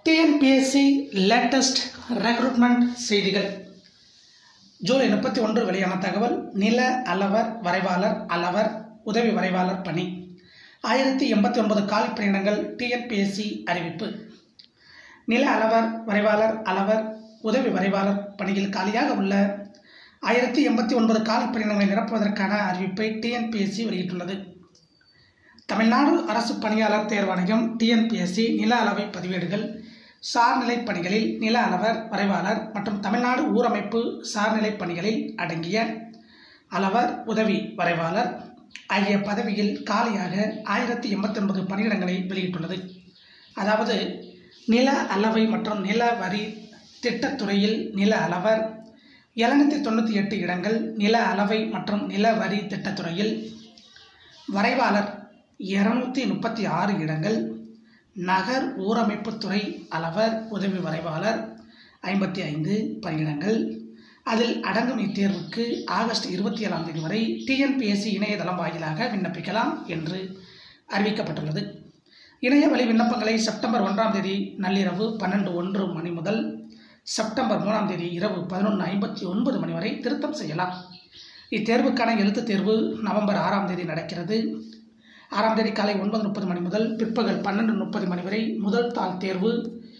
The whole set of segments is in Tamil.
டிஎன்பிஎஸ்சி லேட்டஸ்ட் ரெக்ரூட்மெண்ட் செய்திகள் ஜூலை முப்பத்தி ஒன்று வெளியான தகவல் நில அளவர் வரைவாளர் அளவர் உதவி வரைவாளர் பணி ஆயிரத்தி எண்பத்தி ஒன்பது காலி பணியிடங்கள் டிஎன்பிஎஸ்சி அறிவிப்பு நில அளவர் வரைவாளர் அளவர் உதவி வரைவாளர் பணியில் காலியாக உள்ள ஆயிரத்தி எண்பத்தி ஒன்பது காலி பணியிடங்களை நிரப்புவதற்கான அறிவிப்பை டிஎன்பிஎஸ்சி வெளியிட்டுள்ளது தமிழ்நாடு அரசு பணியாளர் தேர்வாணையம் டிஎன்பிஎஸ்சி நில அளவை பதிவேடுகள் சார்நிலை பணிகளில் நில அளவர் வரைவாளர் மற்றும் தமிழ்நாடு ஊரமைப்பு சார்நிலை பணிகளில் அடங்கிய அளவர் உதவி வரைவாளர் ஆகிய பதவியில் காலியாக ஆயிரத்தி எண்பத்தி ஒன்பது பணியிடங்களை வெளியிட்டுள்ளது அதாவது நில அளவை மற்றும் நில வரி திட்டத்துறையில் நில அளவர் எழுநூற்றி தொண்ணூற்றி எட்டு இடங்கள் நில அளவை மற்றும் நில வரி திட்டத்துறையில் வரைவாளர் இருநூத்தி முப்பத்தி ஆறு இடங்கள் நகர் ஊரமைப்புத்துறை அளவர் உதவி வரைவாளர் ஐம்பத்தி ஐந்து பணியிடங்கள் அதில் அடங்கும் இத்தேர்வுக்கு ஆகஸ்ட் இருபத்தி ஏழாம் தேதி வரை டிஎன்பிஎஸ்சி இணையதளம் வாயிலாக விண்ணப்பிக்கலாம் என்று அறிவிக்கப்பட்டுள்ளது இணைய வழி விண்ணப்பங்களை செப்டம்பர் ஒன்றாம் தேதி நள்ளிரவு பன்னெண்டு ஒன்று மணி முதல் செப்டம்பர் மூணாம் தேதி இரவு பதினொன்று ஐம்பத்தி ஒன்பது மணி வரை திருத்தம் செய்யலாம் இத்தேர்வுக்கான எழுத்துத் தேர்வு நவம்பர் ஆறாம் தேதி நடக்கிறது ஆறாம் தேதி காலை ஒன்பது முப்பது மணி முதல் பிற்பகல் பன்னெண்டு முப்பது மணி வரை முதல் தாள் தேர்வு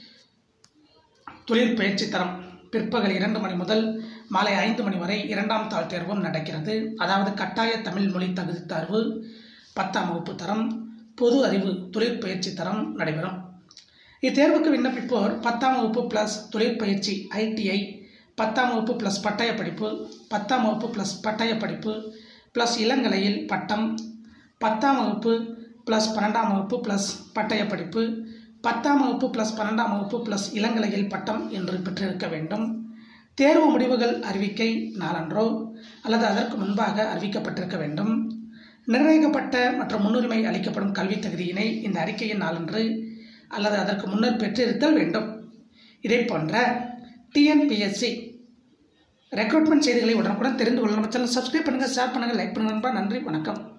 தொழில் பயிற்சி தரம் பிற்பகல் இரண்டு மணி முதல் மாலை ஐந்து மணி வரை இரண்டாம் தாள் தேர்வும் நடக்கிறது அதாவது கட்டாய தமிழ் மொழி தகுதி தேர்வு பத்தாம் வகுப்பு தரம் பொது அறிவு தொழிற்பயிற்சி தரம் நடைபெறும் இத்தேர்வுக்கு விண்ணப்பிப்போர் பத்தாம் வகுப்பு ப்ளஸ் தொழிற்பயிற்சி ஐடிஐ பத்தாம் வகுப்பு ப்ளஸ் பட்டய படிப்பு பத்தாம் வகுப்பு ப்ளஸ் பட்டய படிப்பு ப்ளஸ் இளங்கலையில் பட்டம் பத்தாம் வகுப்பு ப்ளஸ் பன்னெண்டாம் வகுப்பு ப்ளஸ் பட்டய படிப்பு பத்தாம் வகுப்பு ப்ளஸ் பன்னெண்டாம் வகுப்பு ப்ளஸ் இளங்கலையில் பட்டம் என்று பெற்றிருக்க வேண்டும் தேர்வு முடிவுகள் அறிவிக்கை நாளன்றோ அல்லது அதற்கு முன்பாக அறிவிக்கப்பட்டிருக்க வேண்டும் நிர்ணயிக்கப்பட்ட மற்றும் முன்னுரிமை அளிக்கப்படும் கல்வித் தகுதியினை இந்த அறிக்கையின் நாளன்று அல்லது அதற்கு முன்னர் பெற்றிருத்தல் வேண்டும் இதே போன்ற டிஎன்பிஎஸ்சி ரெக்ரூட்மெண்ட் செய்திகளை உடனுக்குடன் தெரிந்து கொள்ள நம்ம சேனல் சப்ஸ்கிரைப் பண்ணுங்கள் ஷேர் பண்ணுங்கள் லைக் பண்ணுங்கள் நண்பா நன்றி வணக்கம்